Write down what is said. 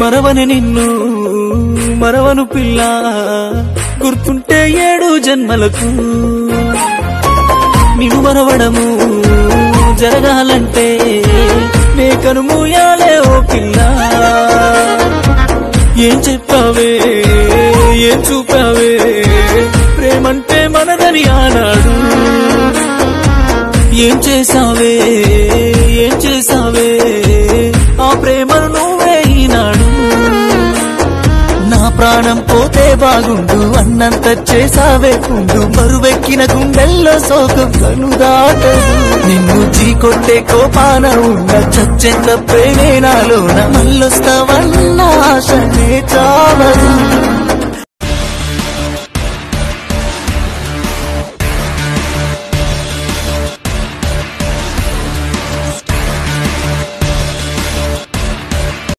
మరవని నిన్ను మరవను పిల్ల గుర్తుంటే ఏడు జన్మలకు నిన్ను మరవడము జరగాలంటే నే కనుమూయాలే ఓ పిల్ల ఏం చెప్పావే ఏం చూపావే ప్రేమంటే మనదని ఆనాడు ఏం చేసావే ఏం చేసావే ఆ ప్రేమను నువ్వే ఈనాడు నా ప్రాణం పోతే బాగుండు అన్నంత చేసావే కుండు మరువెక్కిన గుండెల్లో సోకం కను దాటదు నిన్ను చీకొట్టే కోపాన ఉన్న చచ్చెంత ప్రేమే నాలోన మళ్ళొస్తావన్న ఆశనే చావదు